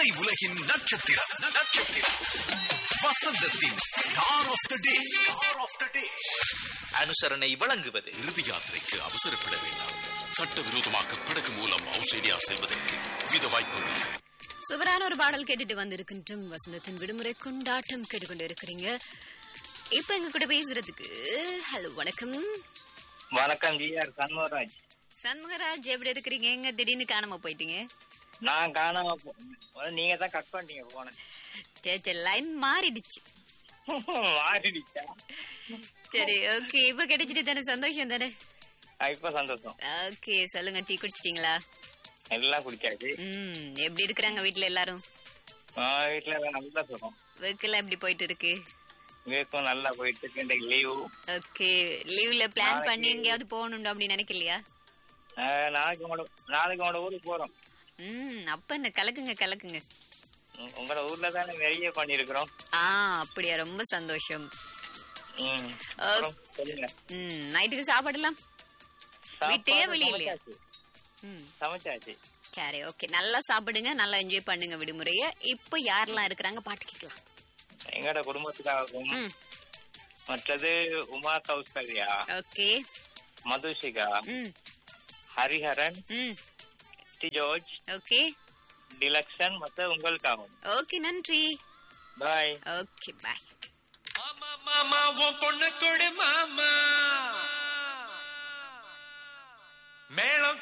உலகின் நட்சத்திரம் நட்சத்திரம் வசந்தத்தின் star of the day star of the day அனுசரணை வழங்குவது இறுதி யாத்திரைக்கு அவசரப்பட வேண்டாம் சட்டவிரோதமாக படகு மூலம் ஆஸ்திரேலியா செல்வதற்கு வித வாய்ப்புகள் சூப்பரான ஒரு பாடல் கேட்டுட்டு வந்திருக்கின்றோம் வசந்தத்தின் விடுமுறை கொண்டாட்டம் கேட்டுக்கொண்டு இருக்கிறீங்க இப்ப எங்க கூட பேசுறதுக்கு ஹலோ வணக்கம் வணக்கம் ஜிஆர் சண்முகராஜ் சண்முகராஜ் எப்படி இருக்கிறீங்க எங்க திடீர்னு காணாம போயிட்டீங்க நான் காணாம போ- முதல்ல நீங்க தான் கட் பண்ணிட்டீங்க போன சரி சரி லைன் மாறிடுச்சு மாறிடுச்சா சரி ஓகே இப்ப கிடைச்சிட்டு தானே சந்தோஷம் தானே ஆ, இப்ப சந்தோஷம் ஓகே சொல்லுங்க டீ குடிச்சிட்டீங்களா எல்லாம் குடிச்சாச்சு ம் எப்படி இருக்கிறாங்க வீட்ல எல்லாரும் ஆ, வீட்டுல எல்லாம் நல்லா சொல்றோம் ஒர்க்கெல்லாம் எப்படி போயிட்டு இருக்கு வீட்டுக்கும் நல்லா போயிட்டு இருக்கு இந்த லீவு ஓகே லீவ்ல பிளான் நாளைக்கு- பண்ணி எங்கேயாவது போகணும் அப்படி நினைக்கலையா நாளைக்கு உங்களோட நாளைக்கு உங்களோட ஊருக்கு போறோம் ம் அப்ப என்ன கலக்குங்க கலக்குங்க உம், உங்களோட ஊர்ல தானே நிறைய பண்ணிருக்கிறோம் ஆ அப்படியா ரொம்ப சந்தோஷம் ம் அப்புறம் சொல்லுங்க ம் நைட்டுக்கு சாப்பாடுலாம் வீட்டையே சாப்பாடு வெளிய இல்லையா? சமைச்சாச்சு. ம் சமைச்சாச்சு சரி ஓகே நல்லா சாப்பிடுங்க நல்லா என்ஜாய் பண்ணுங்க விடுமுறைய இப்போ யாரெல்லாம் இருக்கிறாங்க பாட்டு கேட்கலாம் எங்களோட குடும்பத்துக்காகவும் ம் மற்றது உமா கௌசல்யா ஓகே மதுஷிகா ம் ஹரிஹரன் ம் டி ஜோர்ஜ் ஓகே டிலக்ஷன் மற்ற உங்களுக்காகவும் ஓகே நன்றி பாய் ஓகே பாய் மாமா மாமா உன் பொண்ணு கொடு மாமா மேளம்